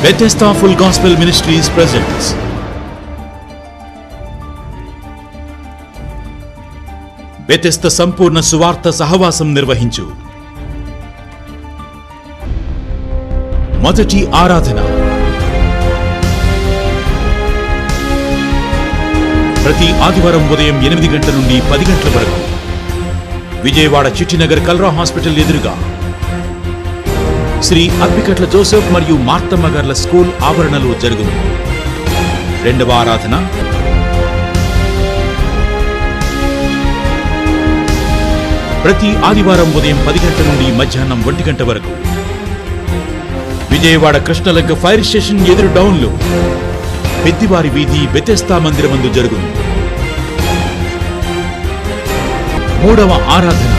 Bethesda Full Gospel Ministries presents Bethesda సంపూర్ణ సువార్త సహవాసం నిర్వహించు మొదటి ఆరాధన ప్రతి ఆదివారం ఉదయం ఎనిమిది గంటల నుండి పది గంటల వరకు విజయవాడ చిట్టినగర్ కల్రా హాస్పిటల్ ఎదురుగా శ్రీ అప్పికట్ల జోసెఫ్ మరియు మార్తమ్మ గార్ల స్కూల్ ఆవరణలో జరుగును రెండవ ఆరాధన ప్రతి ఆదివారం ఉదయం పది గంటల నుండి మధ్యాహ్నం ఒంటి గంట వరకు విజయవాడ కృష్ణలంక ఫైర్ స్టేషన్ ఎదురు డౌన్లో పెద్దివారి వీధి బెతెస్తా మందిరమందు జరుగును మూడవ ఆరాధన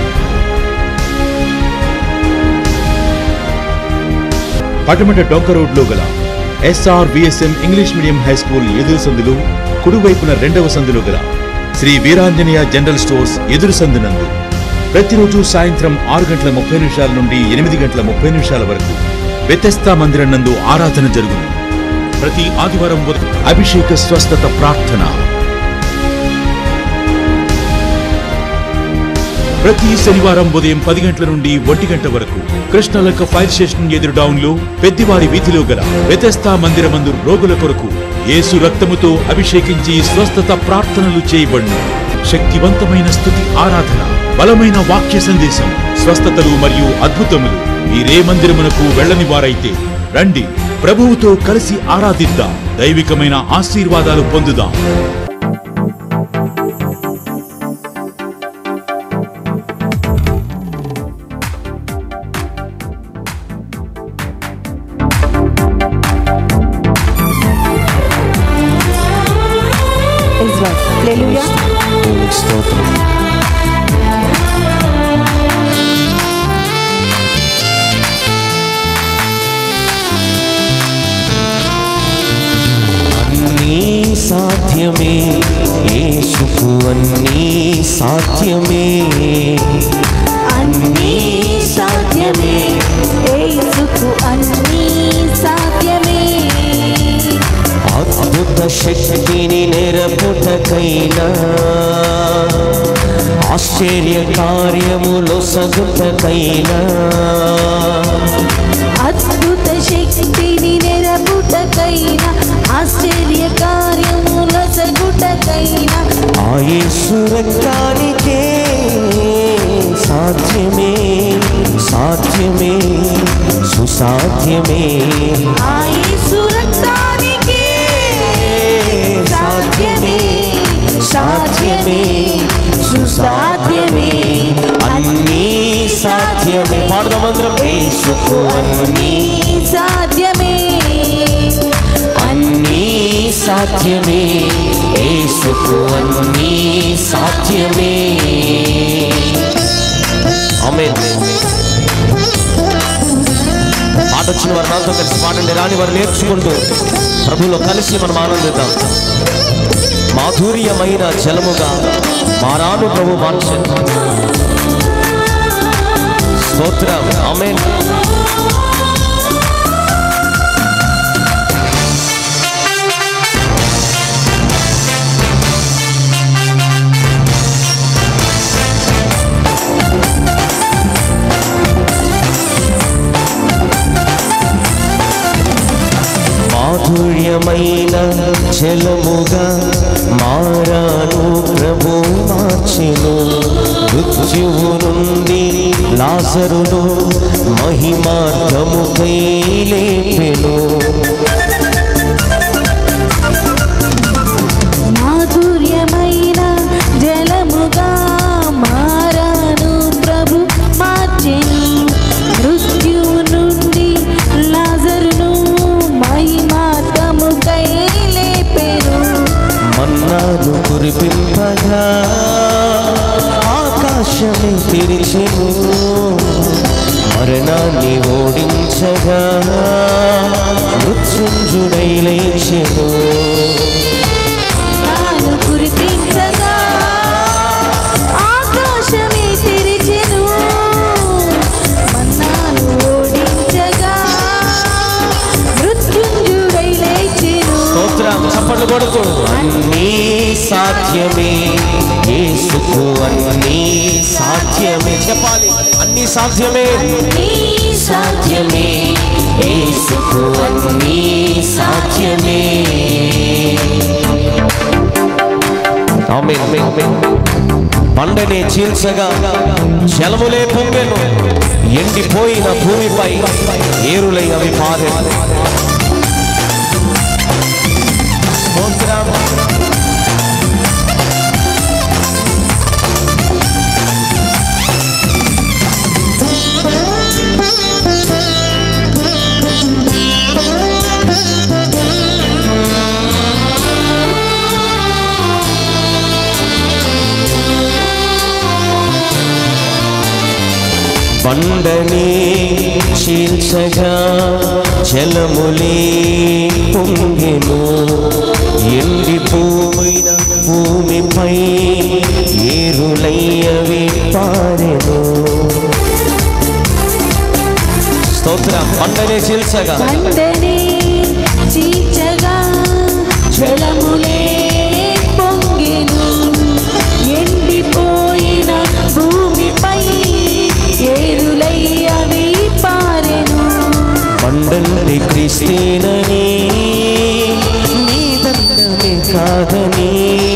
పటమట డొంక రోడ్లో గల SR VSM English medium high school ఎదురు సందులు కుడివైపున రెండవ సందులో గల శ్రీ వీరాంజనేయ జనరల్ స్టోర్స్ ఎదురు సందునందు ప్రతిరోజు సాయంత్రం ఆరు గంటల ముప్పై నిమిషాల నుండి ఎనిమిది గంటల ముప్పై నిమిషాల వరకు వ్యతస్థా మందిరం నందు ఆరాధన జరుగును ప్రతి ఆదివారం ఉదయం అభిషేక స్వస్థత ప్రార్థన ప్రతి శనివారం ఉదయం పది గంటల నుండి ఒంటి గంట వరకు కృష్ణలక్క ఫైర్ స్టేషన్ ఎదురు డౌన్లో పెద్దివారి వీధిలో గల వ్యతస్థా మందిరమందు రోగుల కొరకు యేసు రక్తముతో అభిషేకించి స్వస్థత ప్రార్థనలు చేయబడును శక్తివంతమైన స్థుతి ఆరాధన బలమైన వాక్య సందేశం స్వస్థతలు మరియు అద్భుతములు మీరే మందిరమునకు వెళ్ళని వారైతే రండి ప్రభువుతో కలిసి ఆరాధిద్దాం దైవికమైన ఆశీర్వాదాలు పొందుదాం Israel. Hallelujah. దేవునికి స్తోత్రం అన్నీ సాధ్యమే యేసుకు అన్నీ సాధ్యమే అన్నీ సాధ్యమే యేసుకు అన్నీ సాధ్యమే అద్భుత శక్తిని నెరపుటకైనా ఆశ్చర్య కార్యములో సగుటకైనా అద్భుత శక్తిని నెరపుటకైనా ఆశ్చర్య కార్యముల సగుటకైనా ఆయేసు రక్తానికే సాధ్యమే సాధ్యమే సుసాధ్యమే ఆయేసు రక్తానికే సాధ్యమే సాధ్యమే సుసాధ్యమే అన్నీ సాధ్యమే పాడదామందరం యేసుకు అన్నీ సాధ్యమే అన్నీ సాధ్యమే యేసుకు అన్నీ సాధ్యమే ఆమేన్ పాట వచ్చిన వారు నాతో కలిసి పాడండి రాని వారు నేర్చుకుంటూ ప్రభులో కలిసి మనం ఆనందిద్దాం మాధుర్యమైన జలముగా మారాను ప్రభు మార్చండి స్తోత్రం ఆమేన్ మాధుర్యమైన జలముగా మారాను ప్రభు మార్చెను మృత్యువు నుండి లాజరును మహిమార్థముకై లేపెను మాధుర్యమైన జలముగా మారాను ప్రభు మార్చెను మృత్యువు నుండి లాజరును మహిమాతముకై లేపెను మన్నాను కురిపింపగా ఆకాశమే తెరిచెను మరణాన్ని ఓడించగా మృత్యుంజుడై లేచెను తాను కురిపించగా ఆకాశమే తెరిచెను మన్నాను ఓడించగా మృత్యు స్తోత్రం చప్పట్లు కొడుతూ అన్నీ సాధ్యమే యేసుకు అన్నీ సాధ్యమే చెప్పాలి అన్నీ సాధ్యమే నీ సాధ్యమే యేసుకు అన్నీ సాధ్యమే ఆమేన్, ఆమేన్, ఆమేన్. పండనే చీల్చగా జలములే పొంగెను ఎండిపోయిన భూమిపై ఏరులై అవి పారెను స్తోత్రం. బండని చీల్చగా జలములే పొంగెను ఎండిపోయిన భూమిపై ఏరులయ్యవి పారెను స్తోత్రం బండనే చీల్చగా బండని చీల్చగా జలములే పొంగెను ఎండిపోయిన భూమిపై ఏరులై అవి పారెను బండల్ని క్రిస్తేనని నీ దండమే కాదని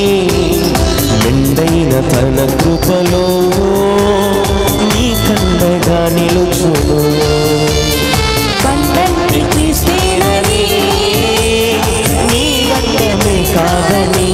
మెండైన తన కృపలో నీ కండగా నిలుచును బండని క్రిస్తేనని నీ దండమే కాదని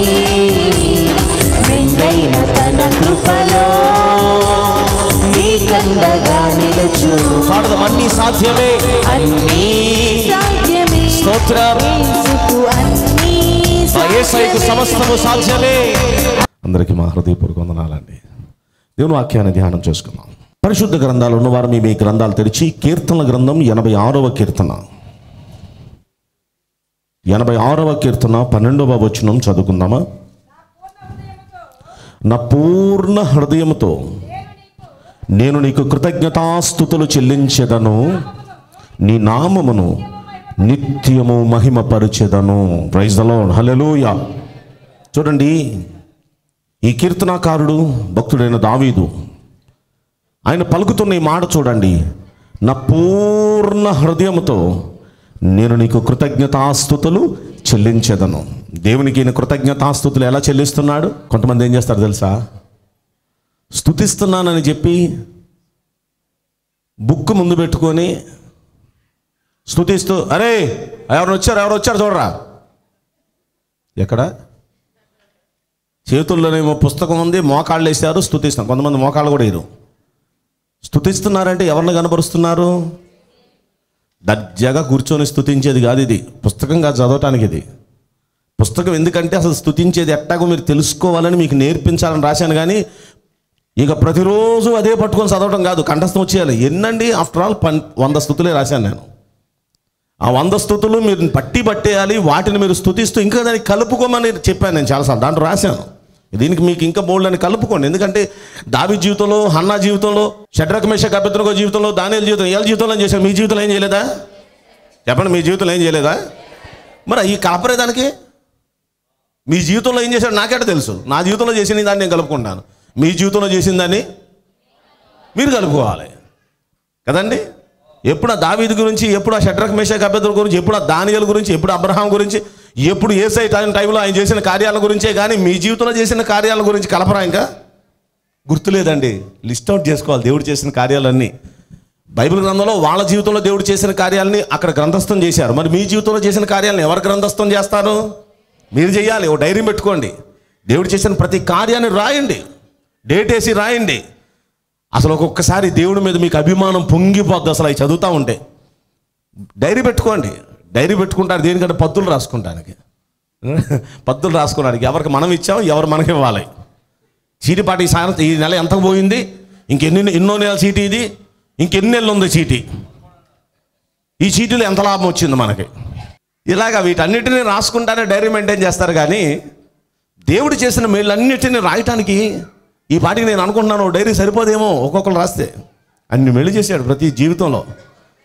మెండైన తన కృపలో నీ కండగా నిలుచు పాడదాం అన్ని సాధ్యమే అన్నీ సాధ్యమే స్తోత్రం యేసుకు అన్నీ ఆ యేసయ్యకు సమస్తము సాధ్యమే అందరికీ మా హృదయపూర్వక వందనాలండి దేవుని వాక్యాన్ని ధ్యానం చేసుకుందాం పరిశుద్ధ గ్రంథాలు ఉన్నవారు మీ మీ గ్రంథాలు తెరిచి కీర్తనల గ్రంథం ఎనభై ఆరవ కీర్తన ఎనభై ఆరవ కీర్తన పన్నెండవ వచనం చదువుకుందామా నా పూర్ణ హృదయంతో నేను నీకు కృతజ్ఞతాస్థుతులు చెల్లించెదను నీ నామమును నిత్యము మహిమపరిచెదను ప్రైజ్ దలో హల్లెలూయా చూడండి ఈ కీర్తనాకారుడు భక్తుడైన దావీదు ఆయన పలుకుతున్న ఈ మాట చూడండి నా పూర్ణ హృదయంతో నేను నీకు కృతజ్ఞతాస్థుతులు చెల్లించేదను దేవునికి ఈయన కృతజ్ఞతాస్థుతులు ఎలా చెల్లిస్తున్నాడు కొంతమంది ఏం చేస్తారు తెలుసా స్థుతిస్తున్నానని చెప్పి బుక్ ముందు పెట్టుకొని స్థుతిస్తూ అరే ఎవరు వచ్చారు ఎవరు వచ్చారు చూడరా ఎక్కడ చేతుల్లోనేమో పుస్తకం ఉంది మోకాళ్ళు వేసారు స్థుతిస్తాం కొంతమంది మోకాళ్ళు కూడా వేయరు స్థుతిస్తున్నారంటే ఎవరిని కనపరుస్తున్నారు దర్జాగా కూర్చొని స్థుతించేది కాదు ఇది పుస్తకం కాదు చదవటానికి ఇది పుస్తకం ఎందుకంటే అసలు స్థుతించేది ఎట్టాగో మీరు తెలుసుకోవాలని మీకు నేర్పించాలని రాశాను కానీ ఇక ప్రతిరోజు అదే పట్టుకొని చదవటం కాదు కంఠస్థం వచ్చేయాలి ఎన్నండి ఆఫ్టర్ ఆల్ పన్ వంద స్థుతులే రాశాను నేను ఆ వంద స్థుతులు మీరు పట్టి పట్టేయాలి వాటిని మీరు స్థుతిస్తూ ఇంకా దాన్ని కలుపుకోమని చెప్పాను నేను చాలాసార్లు దాంట్లో రాశాను దీనికి మీకు ఇంకా బోల్డ్ కలుపుకోండి ఎందుకంటే దావి జీవితంలో హన్నా జీవితంలో షడ్రక మేష కపిత్రకో జీవితంలో దానిల జీవితం ఏళ్ళ జీవితంలో ఏం చేశారు మీ జీవితంలో ఏం చేయలేదా చెప్పండి మీ జీవితంలో ఏం చేయలేదా మరి ఈ కలపరే దానికి మీ జీవితంలో ఏం చేశాడు నాకేట తెలుసు నా జీవితంలో చేసిన దాన్ని నేను కలుపుకుంటాను మీ జీవితంలో చేసిన దాన్ని మీరు కలుపుకోవాలి కదండి ఎప్పుడు ఆ దావీదు గురించి ఎప్పుడు ఆ షడ్రక్ మేషక్ అభ్యర్థుల గురించి ఎప్పుడు ఆ దానియల గురించి ఎప్పుడు అబ్రహాం గురించి ఎప్పుడు ఏ సై టైం టైంలో ఆయన చేసిన కార్యాల గురించే కానీ మీ జీవితంలో చేసిన కార్యాల గురించి కలపరా ఇంకా గుర్తులేదండి లిస్ట్ అవుట్ చేసుకోవాలి దేవుడు చేసిన కార్యాలన్నీ బైబిల్ గ్రంథంలో వాళ్ళ జీవితంలో దేవుడు చేసిన కార్యాలని అక్కడ గ్రంథస్థం చేశారు మరి మీ జీవితంలో చేసిన కార్యాలను ఎవరు గ్రంథస్థం చేస్తారు మీరు చేయాలి ఓ డైరీ పెట్టుకోండి దేవుడు చేసిన ప్రతి కార్యాన్ని రాయండి డేట్ వేసి రాయండి అసలు ఒక్కొక్కసారి దేవుడి మీద మీకు అభిమానం పొంగిపోద్ది అసలు అవి చదువుతూ ఉంటే డైరీ పెట్టుకోండి డైరీ పెట్టుకుంటారు దేనికంటే పద్దులు రాసుకుంటానికి పద్దులు రాసుకోవడానికి ఎవరికి మనం ఇచ్చాం ఎవరు మనకి ఇవ్వాలి చీటిపాటి ఈ సాయంత్రం ఈ నెల ఎంత పోయింది ఇంకెన్ని ఎన్నో నెలల చీటీ ఇది ఇంకెన్ని నెలలు ఉంది చీటీ ఈ చీటీలో ఎంత లాభం వచ్చింది మనకి ఇలాగ వీటన్నిటిని రాసుకుంటానే డైరీ మెయింటైన్ చేస్తారు కానీ దేవుడు చేసిన మేళ్ళన్నిటిని రాయటానికి ఈ పాటికి నేను అనుకుంటున్నాను ఓ డైరీ సరిపోదేమో ఒక్కొక్కరు రాస్తే అన్ని మెళ్ళు చేశాడు ప్రతి జీవితంలో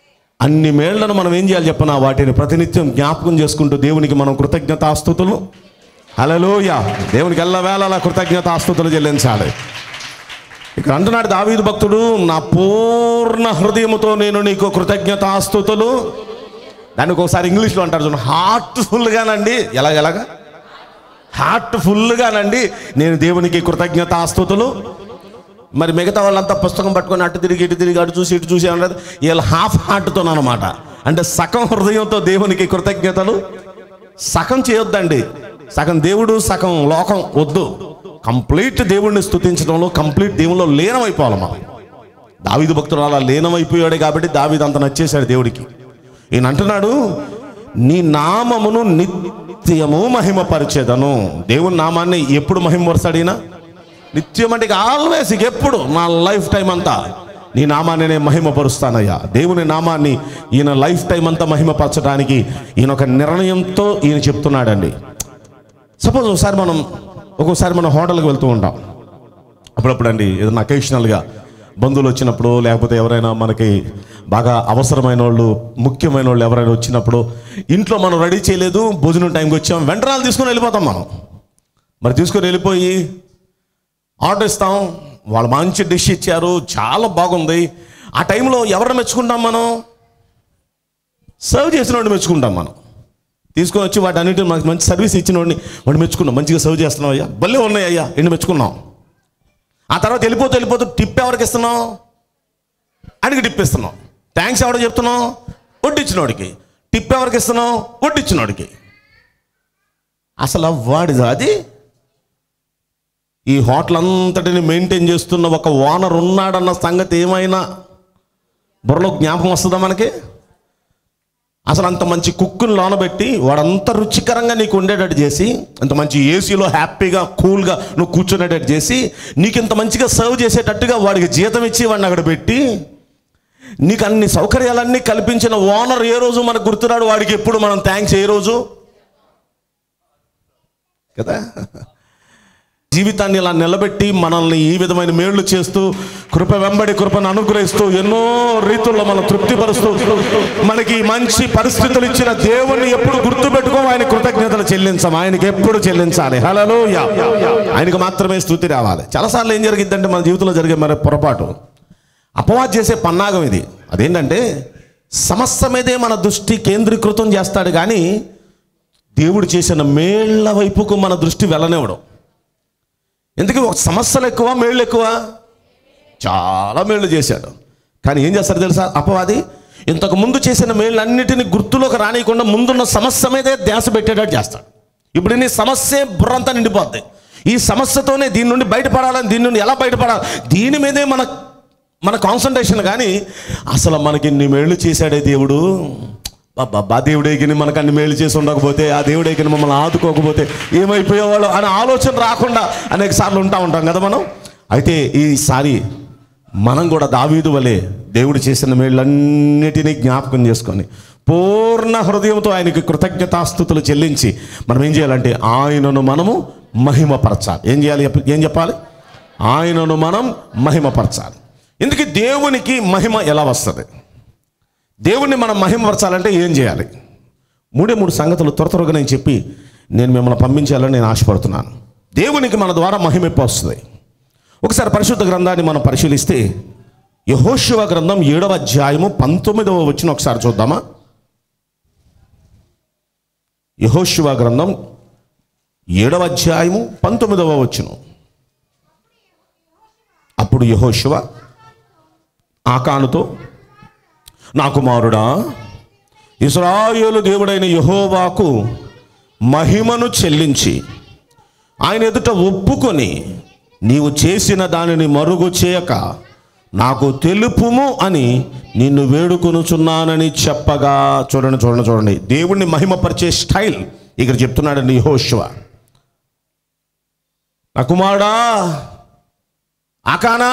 అన్ని మేళ్లను మనం ఏం చేయాలి చెప్పనా వాటిని ప్రతినిత్యం జ్ఞాపకం చేసుకుంటూ దేవునికి మనం కృతజ్ఞతాస్తుతులు హలలోయ దేవునికి ఎల్లవేళలా కృతజ్ఞతాస్తుతులు చెల్లించాలి ఇక్కడ అంటున్నాడు దావీదు భక్తుడు నా పూర్ణ హృదయముతో నేను నీకు కృతజ్ఞతాస్తుతులు దానికి ఒకసారి ఇంగ్లీష్లో అంటారు చూడండి హార్ట్ఫుల్గానండి ఎలాగ ఎలాగా హార్ట్ఫుల్గానండి నేను దేవునికి కృతజ్ఞతాస్తుతులు మరి మిగతా వాళ్ళంతా పుస్తకం పట్టుకొని అటు తిరిగి ఇటు తిరిగి అటు చూసి ఇటు చూసి అన్నది వీళ్ళు హాఫ్ హార్ట్తో అనమాట అంటే సగం హృదయంతో దేవునికి కృతజ్ఞతలు సగం చేయొద్దండి సగం దేవుడు సగం లోకం వద్దు కంప్లీట్ దేవుడిని స్తుతించడంలో కంప్లీట్ దేవుల్లో లీనమైపోవాలి మనం దావీదు భక్తుడు అలా లీనమైపోయాడు కాబట్టి దావీదు అంత నచ్చేశాడు దేవుడికి ఈయన అంటున్నాడు నీ నామమును నిత్యము మహిమపరిచేదను దేవుని నామాన్ని ఎప్పుడు మహిమపరుస్తాడు ఈయన నిత్యం అంటే ఆల్వేస్ ఇక ఎప్పుడు నా లైఫ్ టైం అంతా నీ నామాన్ని నేను మహిమపరుస్తానయ్యా దేవుని నామాన్ని ఈయన లైఫ్ టైం అంతా మహిమపరచడానికి ఈయన ఒక నిర్ణయంతో ఈయన చెప్తున్నాడండి సపోజ్ ఒకసారి మనం ఒక్కోసారి మనం హోటల్కి వెళ్తూ ఉంటాం అప్పుడప్పుడు అండి ఏదైనా అకేషనల్గా బంధువులు వచ్చినప్పుడు లేకపోతే ఎవరైనా మనకి బాగా అవసరమైన వాళ్ళు ముఖ్యమైన వాళ్ళు ఎవరైనా వచ్చినప్పుడు ఇంట్లో మనం రెడీ చేయలేదు భోజనం టైంకి వచ్చాం వెంటరాలు తీసుకొని వెళ్ళిపోతాం మనం మరి తీసుకొని వెళ్ళిపోయి ఆర్డర్ ఇస్తాం వాళ్ళు మంచి డిష్ ఇచ్చారు చాలా బాగుంది ఆ టైంలో ఎవరిని మెచ్చుకుంటాం మనం సర్వ్ చేసిన వాడిని మెచ్చుకుంటాం మనం తీసుకొని వచ్చి వాటి అన్నిటిని మనకి మంచి సర్వీస్ ఇచ్చిన వాడిని వాడిని మెచ్చుకున్నాం మంచిగా సర్వ్ చేస్తున్నాం అయ్యా భలే ఉన్నాయి అయ్యా ఎన్ని మెచ్చుకున్నాం ఆ తర్వాత వెళ్ళిపోతూ వెళ్ళిపోతూ టిప్ ఎవరికి ఇస్తున్నాం అడిగి టిప్ ఇస్తున్నాం థ్యాంక్స్ ఎవడో చెప్తున్నాం వడ్డిచ్చినోడికి టిప్ ఎవరికి ఇస్తున్నాం వడ్డిచ్చినోడికి అసలు వాడిదా అది ఈ హోటల్ అంతటిని మెయింటైన్ చేస్తున్న ఒక ఓనర్ ఉన్నాడన్న సంగతి ఏమైనా బుర్రలో జ్ఞాపకం వస్తుందా మనకి అసలు అంత మంచి కుక్కుని లోనబెట్టి వాడంత రుచికరంగా నీకు ఉండేటట్టు చేసి అంత మంచి ఏసీలో హ్యాపీగా కూల్గా నువ్వు కూర్చునేటట్టు చేసి నీకు ఇంత మంచిగా సర్వ్ చేసేటట్టుగా వాడికి జీతం ఇచ్చి వాడిని అక్కడ పెట్టి నీకు అన్ని సౌకర్యాలన్నీ కల్పించిన ఓనర్ ఏ రోజు మనకు గుర్తురాడు వాడికి ఎప్పుడు మనం థ్యాంక్స్ ఏ రోజు కదా జీవితాన్ని ఇలా నిలబెట్టి మనల్ని ఈ విధమైన మేళ్లు చేస్తూ కృప వెంబడి కృపను అనుగ్రహిస్తూ ఎన్నో రీతుల్లో మనం తృప్తిపరుస్తూ మనకి మంచి పరిస్థితులు ఇచ్చిన దేవుణ్ణి ఎప్పుడు గుర్తుపెట్టుకో ఆయన కృతజ్ఞతలు చెల్లించాం ఆయనకి ఎప్పుడు చెల్లించాలి హలో ఆయనకు మాత్రమే స్థుతి రావాలి చాలాసార్లు ఏం జరిగిద్దంటే మన జీవితంలో జరిగే మరి పొరపాటు అపవాద్ చేసే పన్నాగం ఇది అదేంటంటే సమస్య మీదే మన దృష్టి కేంద్రీకృతం చేస్తాడు కానీ దేవుడు చేసిన మేళ్ల వైపుకు మన దృష్టి వెళ్ళనివ్వడం ఎందుకు ఒక సమస్యలు ఎక్కువ మేళ్ళు ఎక్కువ చాలా మేళ్ళు చేశాడు కానీ ఏం చేస్తాడు తెలుసా అపవాది ఇంతకు ముందు చేసిన మేళ్ళన్నిటిని గుర్తులోకి రానియకుండా ముందున్న సమస్య మీదే ధ్యాస పెట్టేటట్టు చేస్తాడు ఇప్పుడు నీ సమస్య బుర్రంతా నిండిపోద్ది ఈ సమస్యతోనే దీని నుండి బయటపడాలని దీని నుండి ఎలా బయటపడాలి దీని మీదే మన మన కాన్సన్ట్రేషన్ కానీ అసలు మనకి ఇన్ని మేళ్ళు చేశాడే దేవుడు బాబా దేవుడేకిని మనకు అన్ని మేలు చేసి ఉండకపోతే ఆ దేవుడేకిని మమ్మల్ని ఆదుకోకపోతే ఏమైపోయేవాళ్ళు అనే ఆలోచన రాకుండా అనేక సార్లు ఉంటా ఉంటాం కదా మనం అయితే ఈసారి మనం కూడా దావీదు వలె దేవుడు చేసిన మేళ్ళన్నిటినీ జ్ఞాపకం చేసుకొని పూర్ణ హృదయంతో ఆయనకి కృతజ్ఞతాస్థుతులు చెల్లించి మనం ఏం చేయాలంటే ఆయనను మనము మహిమపరచాలి ఏం చేయాలి చెప్ప- ఏం చెప్పాలి ఆయనను మనం మహిమపరచాలి ఎందుకు దేవునికి మహిమ ఎలా వస్తుంది దేవుణ్ణి మనం మహిమపరచాలంటే ఏం చేయాలి మూడే మూడు సంగతులు త్వర త్వరగా నేను చెప్పి నేను మిమ్మల్ని పంపించాలని నేను ఆశపడుతున్నాను దేవునికి మన ద్వారా మహిమ ఎప్పుడు వస్తుంది ఒకసారి పరిశుద్ధ గ్రంథాన్ని మనం పరిశీలిస్తే యహోశివ గ్రంథం ఏడవ అధ్యాయము పంతొమ్మిదవ వచ్చిన ఒకసారి చూద్దామా యహోశివ గ్రంథం ఏడవ అధ్యాయము పంతొమ్మిదవ వచ్చును అప్పుడు యహోశివ ఆకానుతో నా కుమారుడా ఇస్రాయేలు దేవుడైన యహోవాకు మహిమను చెల్లించి ఆయన ఎదుట ఒప్పుకొని నీవు చేసిన దానిని మరుగు చేయక నాకు తెలుపుము అని నిన్ను వేడుకొనుచున్నానని చెప్పగా చూడండి చూడండి చూడండి దేవుణ్ణి మహిమపరిచే స్టైల్ ఇక్కడ చెప్తున్నాడండి యహోశివ నా కుమారుడా ఆకానా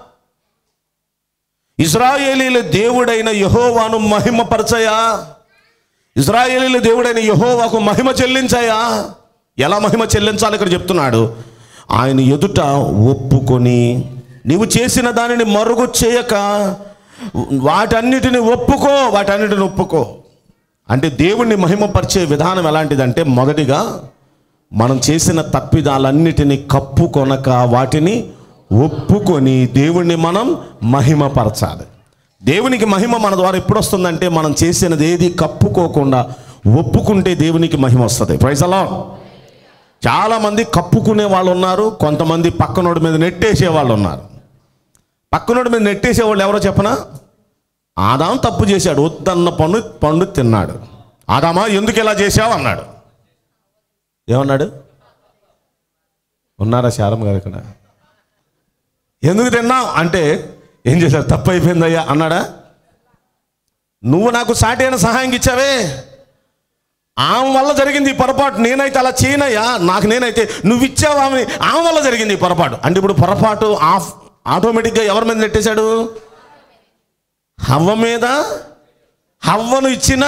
ఇజ్రాయేలీల దేవుడైన యహోవాను మహిమపరచయా ఇజ్రాయేలీల దేవుడైన యహోవాకు మహిమ చెల్లించయా ఎలా మహిమ చెల్లించాలి ఇక్కడ చెప్తున్నాడు ఆయన ఎదుట ఒప్పుకొని నీవు చేసిన దానిని మరుగు చేయక వాటన్నిటిని ఒప్పుకో వాటన్నిటిని ఒప్పుకో అంటే దేవుణ్ణి మహిమపరిచే విధానం ఎలాంటిదంటే మొదటిగా మనం చేసిన తప్పిదాలన్నిటినీ కప్పుకొనక వాటిని ఒప్పుకొని దేవుణ్ణి మనం మహిమపరచాలి దేవునికి మహిమ మన ద్వారా ఎప్పుడు వస్తుందంటే మనం చేసినది ఏది కప్పుకోకుండా ఒప్పుకుంటే దేవునికి మహిమ వస్తుంది ప్రైజ్ అలా చాలామంది కప్పుకునే వాళ్ళు ఉన్నారు కొంతమంది పక్కనోడి మీద నెట్టేసే వాళ్ళు ఉన్నారు పక్కనోడి మీద నెట్టేసే వాళ్ళు ఎవరో చెప్పనా ఆదాం తప్పు చేశాడు వద్దన్న పండు పండు తిన్నాడు ఆదామా ఎందుకు ఇలా చేశావు అన్నాడు ఏమన్నాడు ఉన్నారా శారం గారు ఇక్కడ ఎందుకు తిన్నావు అంటే ఏం చేశాడు తప్పు అయిపోయిందయ్యా అన్నాడా నువ్వు నాకు సాటి అయిన సహాయం ఇచ్చావే ఆమె వల్ల జరిగింది ఈ పొరపాటు నేనైతే అలా చేయనయ్యా నాకు నేనైతే నువ్వు ఇచ్చావు ఆమె ఆమె వల్ల జరిగింది ఈ పొరపాటు అంటే ఇప్పుడు పొరపాటు ఆఫ్ ఆటోమేటిక్గా ఎవరి మీద నెట్టేశాడు హవ్వ మీద హవ్వను ఇచ్చిన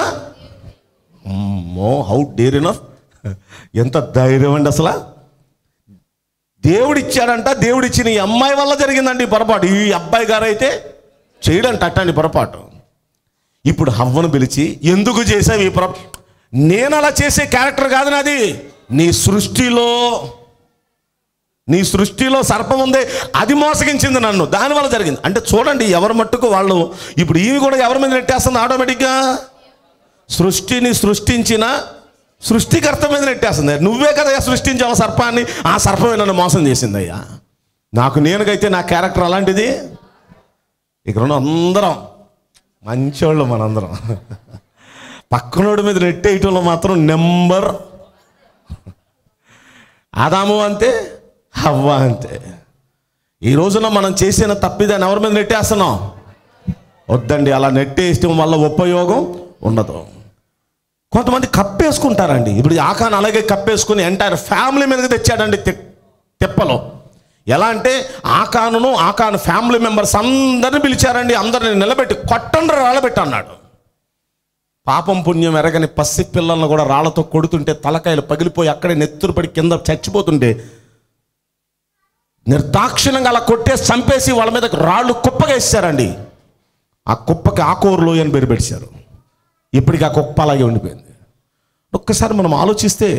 మో హౌ డేర్ ఇనఫ్ ఎంత ధైర్యం అండి అసలు దేవుడు ఇచ్చాడంట దేవుడు ఇచ్చిన ఈ అమ్మాయి వల్ల జరిగిందండి ఈ పొరపాటు ఈ అబ్బాయి గారు అయితే చేయడంట అట్టండి పొరపాటు ఇప్పుడు హవ్వను పిలిచి ఎందుకు చేసావు ఈ పొర నేను అలా చేసే క్యారెక్టర్ కాదు నాది నీ సృష్టిలో నీ సృష్టిలో సర్పం ఉంది అది మోసగించింది నన్ను దానివల్ల జరిగింది అంటే చూడండి ఎవరి మట్టుకు వాళ్ళు ఇప్పుడు ఈమె కూడా ఎవరి మీద నెట్టేస్తుంది ఆటోమేటిక్గా సృష్టిని సృష్టించిన సృష్టికర్త మీద నెట్టేస్తుంది నువ్వే కదా సృష్టించావు సర్పాన్ని ఆ సర్పమే నన్ను మోసం చేసింది అయ్యా నాకు నేనుకైతే నా క్యారెక్టర్ అలాంటిది ఇక్కడ ఉన్న అందరం మంచోళ్ళు మనందరం పక్కనోడి మీద నెట్టేయటంలో మాత్రం నెంబర్ ఆదాము అంతే హవ్వ అంతే ఈ రోజున మనం చేసిన తప్పిదాన్ని ఎవరి మీద నెట్టేస్తున్నాం వద్దండి అలా నెట్టేయటం వల్ల ఉపయోగం ఉండదు కొంతమంది కప్పేసుకుంటారండి ఇప్పుడు ఈ ఆకాన్ అలాగే కప్పేసుకుని ఎంటైర్ ఫ్యామిలీ మీదకి తెచ్చాడండి తి- తిప్పలో ఎలా అంటే ఆకానును ఆకాను ఫ్యామిలీ మెంబర్స్ అందరిని పిలిచారండి అందరిని నిలబెట్టి కొట్టండి రాళ్ళబెట్టి అన్నాడు పాపం పుణ్యం ఎరగని పసి పిల్లలను కూడా రాళ్లతో కొడుతుంటే తలకాయలు పగిలిపోయి అక్కడే నెత్తురు పడి కింద చచ్చిపోతుంటే నిర్దాక్షిణంగా అలా కొట్టేసి చంపేసి వాళ్ళ మీద రాళ్ళు కుప్పగా వేసారండి ఆ కుప్పకి ఆకూరలో అని పేరు పెట్టారు ఇప్పటికి ఆ కుప్ప అలాగే ఉండిపోయింది ఒక్కసారి మనం ఆలోచిస్తే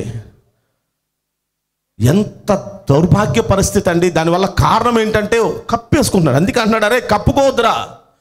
ఎంత దౌర్భాగ్య పరిస్థితి అండి దానివల్ల కారణం ఏంటంటే కప్పేసుకుంటున్నాడు అందుకే అంటున్నాడు అరే కప్పుకోవద్దురా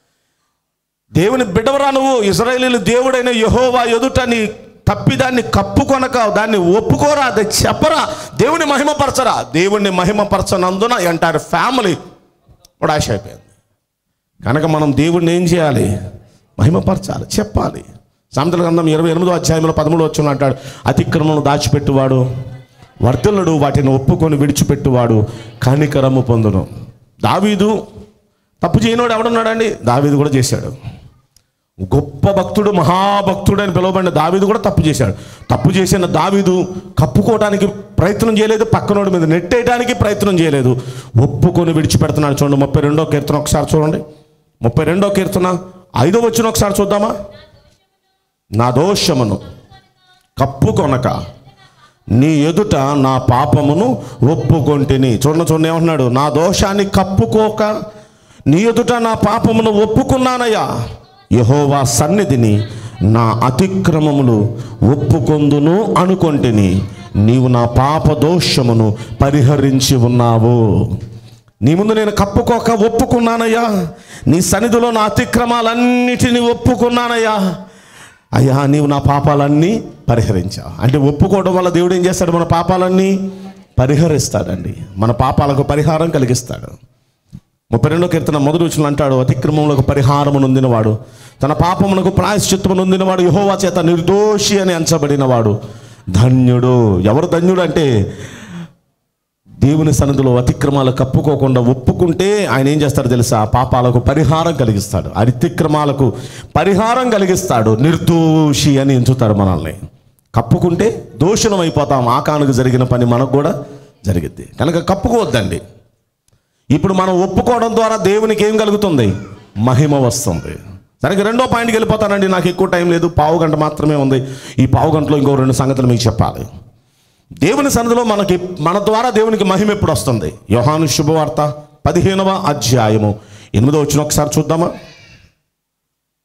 దేవుని బిడవరా నువ్వు ఇజ్రాయేలీలు దేవుడైన యహోవా ఎదుట నీ తప్పిదాన్ని కప్పుకొనక దాన్ని ఒప్పుకోరా అది చెప్పరా దేవుని మహిమపరచరా దేవుణ్ణి మహిమపరచనందున ఎంటారు ఫ్యామిలీ కూడా ఆశ అయిపోయింది కనుక మనం దేవుణ్ణి ఏం చేయాలి మహిమపరచాలి చెప్పాలి సామెతల గ్రంథం ఇరవై ఎనిమిదో అధ్యాయంలో పదమూడు వచ్చిన అంటాడు అతిక్రమను దాచిపెట్టువాడు వర్ధనుడు వాటిని ఒప్పుకొని విడిచిపెట్టువాడు కనికరము పొందును దావీదు తప్పు చేయనోడు ఎవడున్నాడండి దావీదు కూడా చేశాడు గొప్ప భక్తుడు మహాభక్తుడు అని పిలువబడిన దావీదు కూడా తప్పు చేశాడు తప్పు చేసిన దావీదు కప్పుకోవడానికి ప్రయత్నం చేయలేదు పక్కనోడి మీద నెట్టేయడానికి ప్రయత్నం చేయలేదు ఒప్పుకొని విడిచిపెడుతున్నాడు చూడండి ముప్పై రెండో కీర్తన ఒకసారి చూడండి ముప్పై రెండో కీర్తన ఐదో వచ్చిన ఒకసారి చూద్దామా నా దోషమును కప్పుకొనక నీ ఎదుట నా పాపమును ఒప్పుకొంటిని చూడండి చూడండి ఏమంటున్నాడు నా దోషాన్ని కప్పుకోక నీ ఎదుట నా పాపమును ఒప్పుకున్నానయ్యా యహోవా సన్నిధిని నా అతిక్రమములు ఒప్పుకొందును అనుకొంటిని నీవు నా పాప దోషమును పరిహరించి ఉన్నావు నీ ముందు నేను కప్పుకోక ఒప్పుకున్నానయ్యా నీ సన్నిధిలో నా అతిక్రమాలన్నిటినీ ఒప్పుకున్నానయ్యా అయ్యా నీవు నా పాపాలన్నీ పరిహరించావు అంటే ఒప్పుకోవడం వల్ల దేవుడు ఏం చేస్తాడు మన పాపాలన్నీ పరిహరిస్తాడండి మన పాపాలకు పరిహారం కలిగిస్తాడు ముప్పై రెండో కీర్తన మొదటి వచ్చిన అంటాడు అతిక్రమములకు పరిహారము నొందినవాడు తన పాపమునకు ప్రాయశ్చిత్తము నొందినవాడు యహోవా చేత నిర్దోషి అని ఎంచబడినవాడు ధన్యుడు ఎవరు ధన్యుడు అంటే దేవుని సన్నిధిలో అతిక్రమాలు కప్పుకోకుండా ఒప్పుకుంటే ఆయన ఏం చేస్తాడు తెలుసా ఆ పాపాలకు పరిహారం కలిగిస్తాడు ఆ అతిక్రమాలకు పరిహారం కలిగిస్తాడు నిర్దోషి అని ఎంచుతాడు మనల్ని కప్పుకుంటే దోషణం అయిపోతాం ఆకానికి జరిగిన పని మనకు కూడా జరిగిద్ది కనుక కప్పుకోవద్దండి ఇప్పుడు మనం ఒప్పుకోవడం ద్వారా దేవునికి ఏం కలుగుతుంది మహిమ వస్తుంది సరిగ్గా రెండో పాయింట్కి వెళ్ళిపోతానండి నాకు ఎక్కువ టైం లేదు పావు గంట మాత్రమే ఉంది ఈ పావు గంటలో ఇంకో రెండు సంగతులు మీకు చెప్పాలి దేవుని సన్నిధిలో మనకి మన ద్వారా దేవునికి మహిమ ఎప్పుడు వస్తుంది యోహాను శుభవార్త పదిహేనవ అధ్యాయము ఎనిమిదో వచ్చిన ఒకసారి చూద్దామా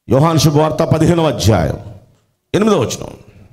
యోహాన్ శుభవార్త పదిహేనవ అధ్యాయం ఎనిమిదవ వచనం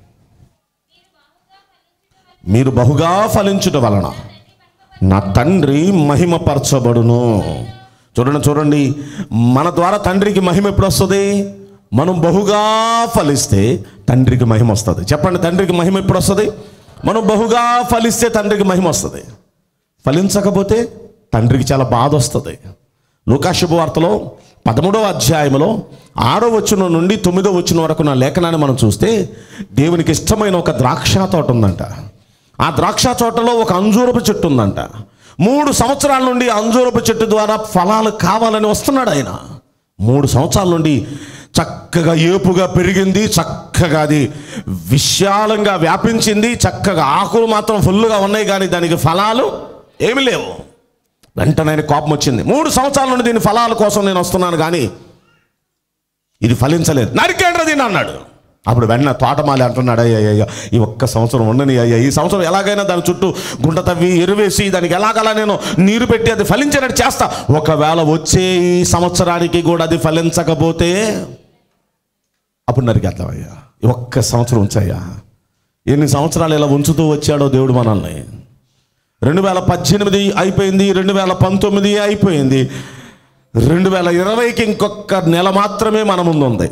మీరు బహుగా ఫలించుట వలన నా తండ్రి మహిమపరచబడును చూడండి చూడండి మన ద్వారా తండ్రికి మహిమ ఎప్పుడు వస్తుంది మనం బహుగా ఫలిస్తే తండ్రికి మహిమ వస్తుంది చెప్పండి తండ్రికి మహిమ ఎప్పుడు వస్తుంది మనం బహుగా ఫలిస్తే తండ్రికి మహిమ వస్తుంది ఫలించకపోతే తండ్రికి చాలా బాధ వస్తుంది లోకాశుభవార్తలో పదమూడవ అధ్యాయంలో ఆరో వచనం నుండి తొమ్మిదో వచనం వరకు నా లేఖనాన్ని మనం చూస్తే దేవునికి ఇష్టమైన ఒక ద్రాక్ష తోట ఉందంట ఆ ద్రాక్ష తోటలో ఒక అంజూరపు చెట్టు ఉందంట మూడు సంవత్సరాల నుండి ఆ అంజూరపు చెట్టు ద్వారా ఫలాలు కావాలని వస్తున్నాడు ఆయన మూడు సంవత్సరాల నుండి చక్కగా ఏపుగా పెరిగింది చక్కగా అది విశాలంగా వ్యాపించింది చక్కగా ఆకులు మాత్రం ఫుల్గా ఉన్నాయి కానీ దానికి ఫలాలు ఏమి లేవు వెంటనే ఆయన కోపం వచ్చింది మూడు సంవత్సరాల నుండి దీని ఫలాల కోసం నేను వస్తున్నాను కానీ ఇది ఫలించలేదు నరికేండ్ర దీన్ని అన్నాడు అప్పుడు వెంటనే తోటమాలి అంటున్నాడు అయ్యా అయ్యా ఈ ఒక్క సంవత్సరం ఉండని అయ్యా ఈ సంవత్సరం ఎలాగైనా దాని చుట్టూ గుంట తవ్వి ఎరువేసి దానికి ఎలాగలా నేను నీరు పెట్టి అది ఫలించేటట్టు చేస్తా ఒకవేళ వచ్చే ఈ సంవత్సరానికి కూడా అది ఫలించకపోతే అప్పుడు నరికేద్దామయ్యా ఈ ఒక్క సంవత్సరం ఉంచాయ్యా ఎన్ని సంవత్సరాలు ఇలా ఉంచుతూ వచ్చాడో దేవుడు మనల్ని రెండు వేల పద్దెనిమిది అయిపోయింది రెండు వేల పంతొమ్మిది అయిపోయింది రెండు వేల ఇరవైకి ఇంకొక నెల మాత్రమే మన ముందు ఉంది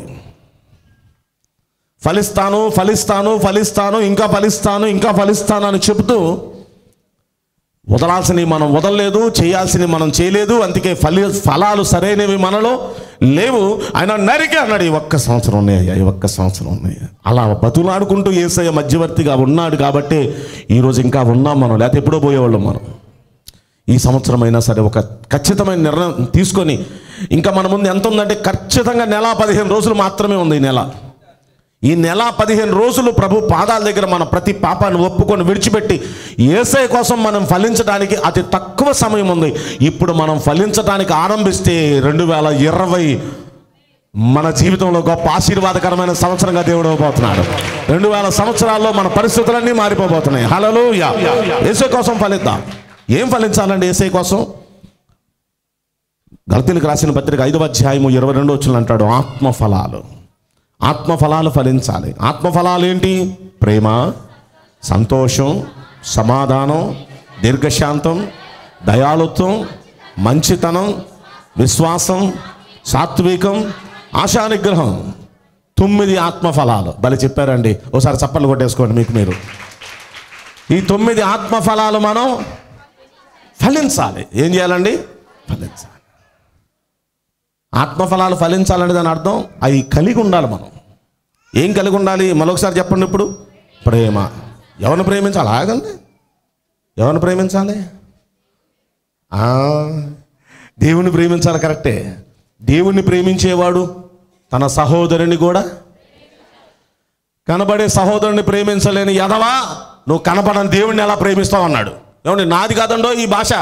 ఫలిస్తాను ఫలిస్తాను ఫలిస్తాను ఇంకా ఫలిస్తాను ఇంకా ఫలిస్తాను అని చెబుతూ వదలాల్సినవి మనం వదలలేదు చేయాల్సినవి మనం చేయలేదు అందుకే ఫలి ఫలాలు సరైనవి మనలో లేవు ఆయన నరికే అన్నాడు ఈ ఒక్క సంవత్సరం ఉన్నాయ్యా ఈ ఒక్క సంవత్సరం ఉన్నాయి అలా బతులాడుకుంటూ ఏసయ్య మధ్యవర్తిగా ఉన్నాడు కాబట్టి ఈరోజు ఇంకా ఉన్నాం మనం లేకపోతే ఎప్పుడో పోయేవాళ్ళం మనం ఈ సంవత్సరం అయినా సరే ఒక ఖచ్చితమైన నిర్ణయం తీసుకొని ఇంకా మన ముందు ఎంత ఉందంటే ఖచ్చితంగా నెల పదిహేను రోజులు మాత్రమే ఉంది ఈ నెల ఈ నెల పదిహేను రోజులు ప్రభు పాదాల దగ్గర మన ప్రతి పాపాన్ని ఒప్పుకొని విడిచిపెట్టి ఏసై కోసం మనం ఫలించడానికి అతి తక్కువ సమయం ఉంది ఇప్పుడు మనం ఫలించడానికి ఆరంభిస్తే రెండు వేల ఇరవై మన జీవితంలో గొప్ప ఆశీర్వాదకరమైన సంవత్సరంగా దేవుడు ఇవ్వబోతున్నాడు రెండు వేల సంవత్సరాల్లో మన పరిస్థితులన్నీ మారిపోబోతున్నాయి హలలు ఏసై కోసం ఫలిద్దాం ఏం ఫలించాలండి ఏసై కోసం గలతీలకు రాసిన పత్రిక ఐదవ అధ్యాయము ఇరవై రెండు వచ్చిన అంటాడు ఆత్మ ఫలాలు ఆత్మ ఫలాలు ఫలించాలి ఆత్మ ఫలాలు ఏంటి ప్రేమ సంతోషం సమాధానం దీర్ఘశాంతం దయాళుత్వం మంచితనం విశ్వాసం సాత్వికం ఆశానిగ్రహం తొమ్మిది ఆత్మ ఫలాలు భలే చెప్పారండి ఒకసారి చప్పలు కొట్టేసుకోండి మీకు మీరు ఈ తొమ్మిది ఆత్మ ఫలాలు మనం ఫలించాలి ఏం చేయాలండి ఫలించాలి ఆత్మఫలాలు ఫలించాలని దాని అర్థం అవి కలిగి ఉండాలి మనం ఏం కలిగి ఉండాలి మరొకసారి చెప్పండి ఇప్పుడు ప్రేమ ఎవరిని ప్రేమించాలి ఆగండి ఎవరిని ప్రేమించాలి ఆ, దేవుని ప్రేమించాలి కరెక్టే దేవుణ్ణి ప్రేమించేవాడు తన సహోదరుని కూడా కనబడే సహోదరుని ప్రేమించలేని ఎదవా నువ్వు కనపడని దేవుణ్ణి ఎలా ప్రేమిస్తావు అన్నాడు ఏమండి నాది కాదండో ఈ భాష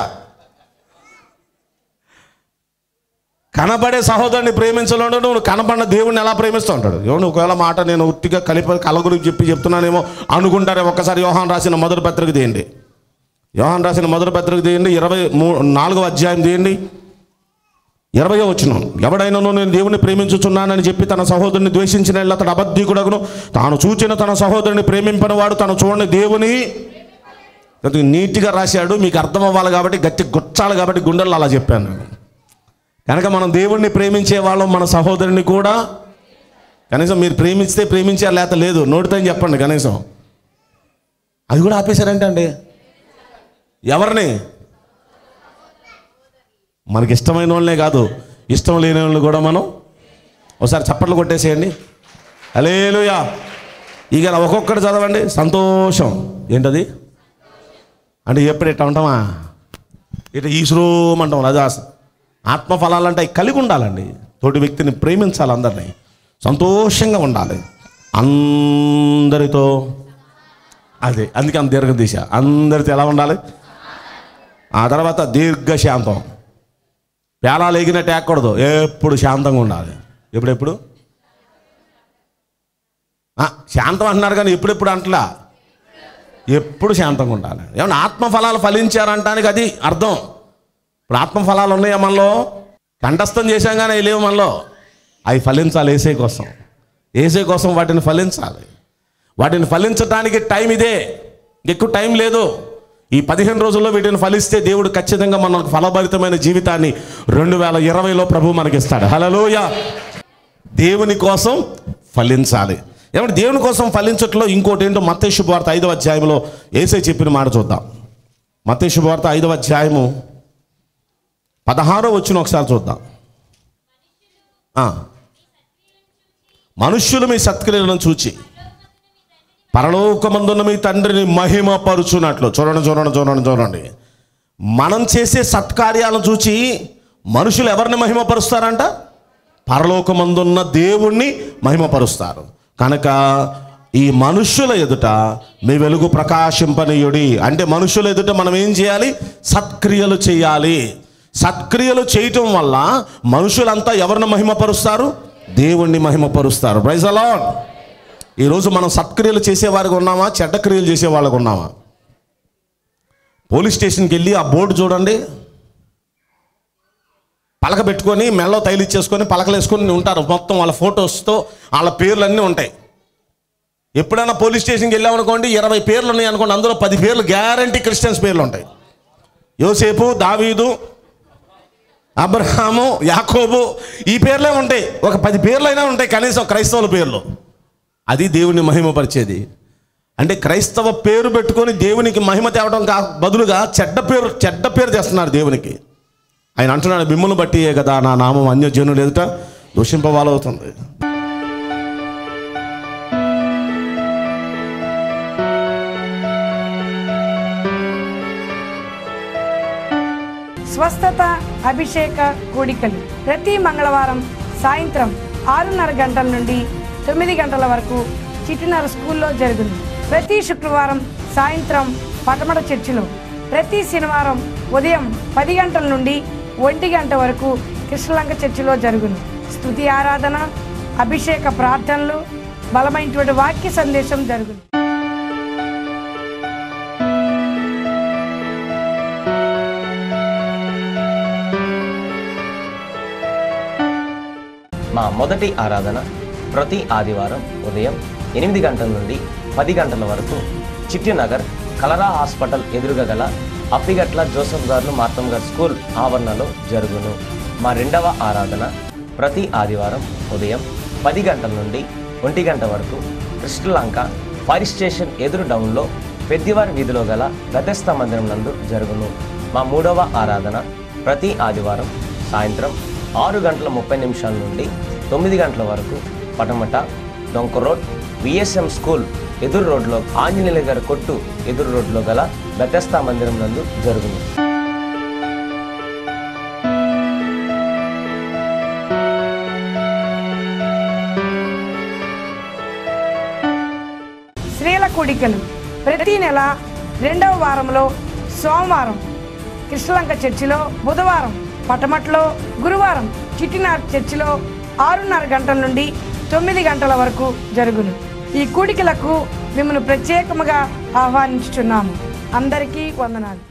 కనబడే సహోదరుని ప్రేమించలేడు నువ్వు కనబడిన దేవుణ్ణి ఎలా ప్రేమిస్తూ ఉంటాడు ఏమన్నా ఒకవేళ మాట నేను ఉట్టిగా కలిపి కల గురించి చెప్పి చెప్తున్నానేమో అనుకుంటారే ఒక్కసారి యోహాన్ రాసిన మొదటి పత్రిక తీయండి యోహాన్ రాసిన మొదటి పత్రిక తీయండి ఇరవై మూ నాలుగవ అధ్యాయం తీయండి ఇరవై వచ్చిన ఎవడైనాను నేను దేవుని ప్రేమించుచున్నానని చెప్పి తన సహోదరుని ద్వేషించిన యెడల అతడు అబద్ధికుడగును తాను చూచిన తన సహోదరుని ప్రేమింపని వాడు తను చూడని దేవుని కొద్దిగా నీట్గా రాశాడు మీకు అర్థం అవ్వాలి కాబట్టి గట్టి గుచ్చాలి కాబట్టి గుండెల్లో అలా చెప్పాను నేను కనుక మనం దేవుణ్ణి ప్రేమించే వాళ్ళం మన సహోదరుని కూడా కనీసం మీరు ప్రేమిస్తే ప్రేమించారు లేత లేదు నోటితో చెప్పండి కనీసం అది కూడా ఆపేశారంటే అండి ఎవరిని మనకి ఇష్టమైన వాళ్ళనే కాదు ఇష్టం లేని వాళ్ళు కూడా మనం ఒకసారి చప్పట్లు కొట్టేసేయండి అలేలుయా ఇక ఒక్కొక్కటి చదవండి సంతోషం ఏంటది అంటే ఎప్పుడు ఇట్లా ఉంటామా ఇట్లా ఈశ్వరం అంటాం అది ఆశ. ఆత్మఫలాలంటే అవి కలిగి ఉండాలండి తోటి వ్యక్తిని ప్రేమించాలి అందరినీ సంతోషంగా ఉండాలి అందరితో అదే అందుకే అంత దీర్ఘ దిశ అందరితో ఎలా ఉండాలి ఆ తర్వాత దీర్ఘశాంతం పేలాలు ఎగినట్టు ఎక్కకూడదు ఎప్పుడు శాంతంగా ఉండాలి ఎప్పుడెప్పుడు ఆ, శాంతం అంటున్నారు కానీ ఎప్పుడెప్పుడు అంటలా ఎప్పుడు శాంతంగా ఉండాలి ఏమన్నా ఆత్మఫలాలు ఫలించారంటానికి అది అర్థం ఇప్పుడు ఆత్మఫలాలు ఉన్నాయా మనలో కంఠస్థం చేశాం కానీ అవి లేవు మనలో అవి ఫలించాలి ఏసే కోసం ఏసే కోసం వాటిని ఫలించాలి వాటిని ఫలించడానికి టైం ఇదే ఎక్కువ టైం లేదు ఈ పదిహేను రోజుల్లో వీటిని ఫలిస్తే దేవుడు ఖచ్చితంగా మనకు ఫలభరితమైన జీవితాన్ని రెండు వేల ఇరవైలో ప్రభు మనకిస్తాడు హలోయ దేవుని కోసం ఫలించాలి ఏమంటే దేవుని కోసం ఫలించట్లో ఇంకోటి ఏంటో మత్తయి శుభవార్త ఐదవ అధ్యాయంలో ఏసై చెప్పిన మాట చూద్దాం మత్తయి శుభవార్త ఐదవ అధ్యాయము పదహారో వచ్చిన ఒకసారి చూద్దాం ఆ. మనుష్యులు మీ సత్క్రియలను చూచి పరలోకమందున్న మీ తండ్రిని మహిమపరుచున్నట్లు చూడండి చూడండి చూడండి చూడండి మనం చేసే సత్కార్యాలను చూచి మనుషులు ఎవరిని మహిమపరుస్తారంట పరలోకమందున్న దేవుణ్ణి మహిమపరుస్తారు కనుక ఈ మనుష్యుల ఎదుట మీ వెలుగు ప్రకాశింపనీయుడి అంటే మనుషుల ఎదుట మనం ఏం చేయాలి సత్క్రియలు చేయాలి సత్క్రియలు చేయటం వల్ల మనుషులంతా ఎవరిని మహిమపరుస్తారు దేవుణ్ణి మహిమపరుస్తారు ప్రైజ్ అలాన్ ఈరోజు మనం సత్క్రియలు చేసేవారికి ఉన్నామా చెడ్డ క్రియలు చేసే వాళ్ళకు ఉన్నామా పోలీస్ స్టేషన్కి వెళ్ళి ఆ బోర్డు చూడండి పలక పెట్టుకొని మెల్లో తైలిచ్చేసుకొని పలకలు వేసుకొని ఉంటారు మొత్తం వాళ్ళ ఫొటోస్తో వాళ్ళ పేర్లన్నీ ఉంటాయి ఎప్పుడైనా పోలీస్ స్టేషన్కి వెళ్ళామనుకోండి ఇరవై పేర్లు ఉన్నాయి అనుకోండి అందులో పది పేర్లు గ్యారంటీ క్రిస్టియన్స్ పేర్లు ఉంటాయి యోసేపు దావీదు అబ్రహాము యాకోబు ఈ పేర్లే ఉంటాయి ఒక పది పేర్లైనా ఉంటాయి కనీసం క్రైస్తవుల పేర్లు అది దేవుని మహిమపరిచేది అంటే క్రైస్తవ పేరు పెట్టుకొని దేవునికి మహిమ తేవడం కా బదులుగా చెడ్డ పేరు చెడ్డ పేరు తెస్తున్నారు దేవునికి ఆయన అంటున్నాడు మిమ్మల్ని బట్టియే కదా నా నామం అన్యజనులు ఎదుట దూషింపవాలవుతుంది స్వస్థత అభిషేక కూడికలు ప్రతి మంగళవారం సాయంత్రం ఆరున్నర గంటల నుండి తొమ్మిది గంటల వరకు చిటినర స్కూల్లో జరుగును ప్రతి శుక్రవారం సాయంత్రం పటమట చర్చిలో ప్రతి శనివారం ఉదయం పది గంటల నుండి ఒంటి గంట వరకు కృష్ణలంక చర్చిలో జరుగును స్తుతి ఆరాధన అభిషేక ప్రార్థనలు బలమైనటువంటి వాక్య సందేశం జరుగును మా మొదటి ఆరాధన ప్రతి ఆదివారం ఉదయం ఎనిమిది గంటల నుండి పది గంటల వరకు చిట్టినగర్ కలరా హాస్పిటల్ ఎదురుగా గల అప్పిగట్ల జోసఫ్ గారు మార్తం గారు స్కూల్ ఆవరణలో జరుగును మా రెండవ ఆరాధన ప్రతి ఆదివారం ఉదయం పది గంటల నుండి ఒంటి గంట వరకు కృష్ణలంక ఫైర్ స్టేషన్ ఎదురు డౌన్లో పెద్దివారి వీధిలో గల గతస్థ మందిరం నందు జరుగును మా మూడవ ఆరాధన ప్రతి ఆదివారం సాయంత్రం ఆరు గంటల ముప్పై నిమిషాల నుండి తొమ్మిది గంటల వరకు పటమట డొంక రోడ్ విఎస్ఎం స్కూల్ ఎదురు రోడ్లో ఆంజనేయుల గారి కొట్టు ఎదురు రోడ్లో గల బెతస్తా మందిరం నందు జరుగును స్త్రీల కూడికలు ప్రతి నెల రెండవ వారంలో సోమవారం కృష్ణలంక చర్చిలో బుధవారం పటమట్లో గురువారం చిట్టినార్ చర్చిలో ఆరున్నర గంటల నుండి తొమ్మిది గంటల వరకు జరుగును ఈ కూడికలకు మిమ్మల్ని ప్రత్యేకముగా ఆహ్వానించుచున్నాము అందరికీ వందనాలు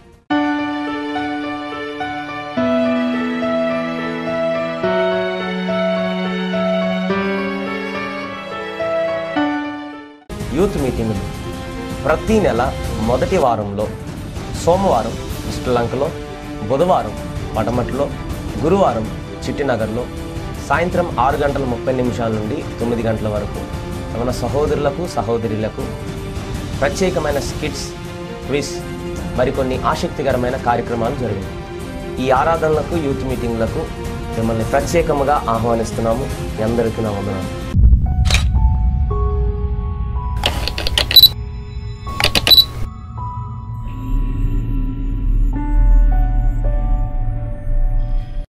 యూత్ మీటింగులు ప్రతి నెల మొదటి వారంలో సోమవారం శ్రీలంకలో బుధవారం పటమట్లో గురువారం చిట్టినగర్లో సాయంత్రం ఆరు గంటల ముప్పై నిమిషాల నుండి తొమ్మిది గంటల వరకు మన సహోదరులకు సహోదరులకు ప్రత్యేకమైన స్కిట్స్ క్విజ్ మరికొన్ని ఆసక్తికరమైన కార్యక్రమాలు జరిగాయి ఈ ఆరాధనలకు యూత్ మీటింగ్లకు మిమ్మల్ని ప్రత్యేకముగా ఆహ్వానిస్తున్నాము మీ అందరికీ నా వందనాలు